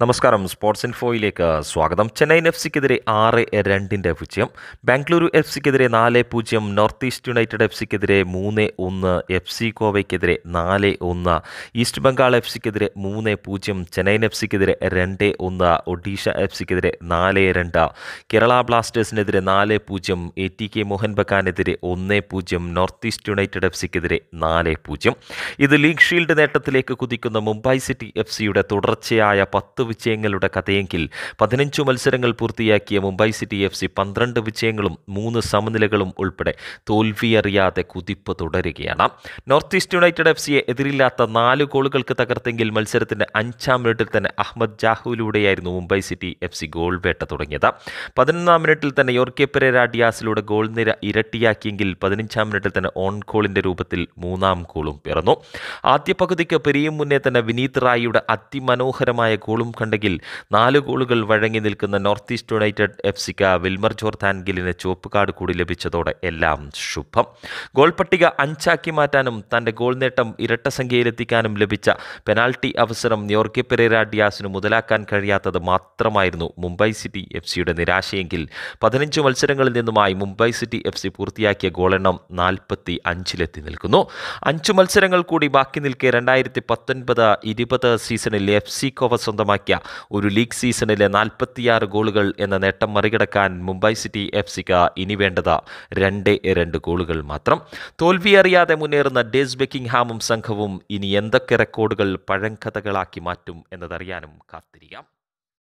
നമസ്കാരം സ്പോർട്സ് ഇൻഫോയിലേക്ക് സ്വാഗതം ചെന്നൈയിൻ എഫ് സിക്കെതിരെ ആറ് രണ്ടിൻ്റെ വിജയം ബാംഗ്ലൂരു എഫ് സിക്കെതിരെ നാല് പൂജ്യം നോർത്ത് ഈസ്റ്റ് യുണൈറ്റഡ് എഫ് സിക്കെതിരെ മൂന്ന് ഒന്ന് എഫ് സി ഗോവയ്ക്കെതിരെ നാല് ഒന്ന് ഈസ്റ്റ് ബംഗാൾ എഫ് സിക്കെതിരെ മൂന്ന് പൂജ്യം ചെന്നൈയിൻ എഫ് സിക്കെതിരെ രണ്ട് ഒന്ന് ഒഡീഷ എഫ് സിക്കെതിരെ നാല് രണ്ട് കേരള ബ്ലാസ്റ്റേഴ്സിനെതിരെ നാല് പൂജ്യം എ ടി കെ മോഹൻ ബഗാനെതിരെ ഒന്ന് പൂജ്യം നോർത്ത് ഈസ്റ്റ് യുണൈറ്റഡ് എഫ് സിക്കെതിരെ നാല് പൂജ്യം ഇത് ലീഗ് ഷീൽഡ് നേട്ടത്തിലേക്ക് കുതിക്കുന്ന മുംബൈ സിറ്റി എഫ് സിയുടെ തുടർച്ചയായ പത്ത് വിജയങ്ങളുടെ കഥയെങ്കിൽ പതിനഞ്ചു മത്സരങ്ങൾ പൂർത്തിയാക്കിയ മുംബൈ സിറ്റി എഫ് സി പന്ത്രണ്ട് വിജയങ്ങളും മൂന്ന് സമനിലകളും ഉൾപ്പെടെ തോൽവിയറിയാതെ കുതിപ്പ് തുടരുകയാണ് നോർത്ത് ഈസ്റ്റ് യുണൈറ്റഡ് എഫ് സിയെ എതിരില്ലാത്ത നാല് ഗോളുകൾക്ക് തകർത്തെങ്കിൽ മത്സരത്തിന്റെ അഞ്ചാം മിനിറ്റിൽ തന്നെ അഹമ്മദ് ജാഹുവിലൂടെയായിരുന്നു Mumbai city F C goal വേട്ട തുടങ്ങിയത് പതിനൊന്നാം മിനിറ്റിൽ തന്നെ യോർക്കെ പെരേര ഡിയാസിലൂടെ ഗോൾ നിര ഇരട്ടിയാക്കിയെങ്കിൽ പതിനഞ്ചാം മിനിറ്റിൽ തന്നെ ഓൺ ഗോളിന്റെ രൂപത്തിൽ മൂന്നാം ഗോളും പിറന്നു ആദ്യ പകുതിക്ക് പെരിയും മുന്നേ തന്നെ വിനീത് റായിയുടെ അതിമനോഹരമായ ഗോളും കണ്ടെങ്കിൽ നാല് ഗോളുകൾ വഴങ്ങി നിൽക്കുന്ന നോർത്ത് ഈസ്റ്റ് യുണൈറ്റഡ് എഫ് സിക്ക് വിൽമർ ജോർദാൻ ഗില്ലിന് ചുവപ്പ് കാർഡ് കൂടി ലഭിച്ചതോടെ എല്ലാം ശുഭം ഗോൾ പട്ടിക അഞ്ചാക്കി മാറ്റാനും തൻ്റെ ഗോൾ നേട്ടം ഇരട്ട സംഖ്യയിലെത്തിക്കാനും ലഭിച്ച പെനാൽറ്റി അവസരം യോർക്കെ പെരേര ഡിയാസിന് മുതലാക്കാൻ കഴിയാത്തത് മാത്രമായിരുന്നു മുംബൈ സിറ്റി എഫ് സിയുടെ നിരാശയെങ്കിൽ പതിനഞ്ച് മത്സരങ്ങളിൽ നിന്നുമായി മുംബൈ സിറ്റി എഫ് സി പൂർത്തിയാക്കിയ ഗോളെണ്ണം നാൽപ്പത്തി അഞ്ചിലെത്തി നിൽക്കുന്നു അഞ്ച് മത്സരങ്ങൾ കൂടി ബാക്കി നിൽക്കെ രണ്ടായിരത്തി പത്തൊൻപത് ഇരുപത് സീസണിൽ എഫ് സി കോവ സ്വന്തമാക്കിയ ഒരു ലീഗ് സീസണിലെ നാൽപ്പത്തിയാറ് ഗോളുകൾ എന്ന നേട്ടം മറികടക്കാൻ മുംബൈ സിറ്റി എഫ് സിക്ക് ഇനി വേണ്ടത് രണ്ട് രണ്ട് ഗോളുകൾ മാത്രം തോൽവിയറിയാതെ മുന്നേറുന്ന ഡേസ് ബെക്കിംഗ്ഹാമും സംഘവും ഇനി എന്തൊക്കെ റെക്കോർഡുകൾ പഴങ്കഥകളാക്കി മാറ്റും എന്നതറിയാനും കാത്തിരിക്കാം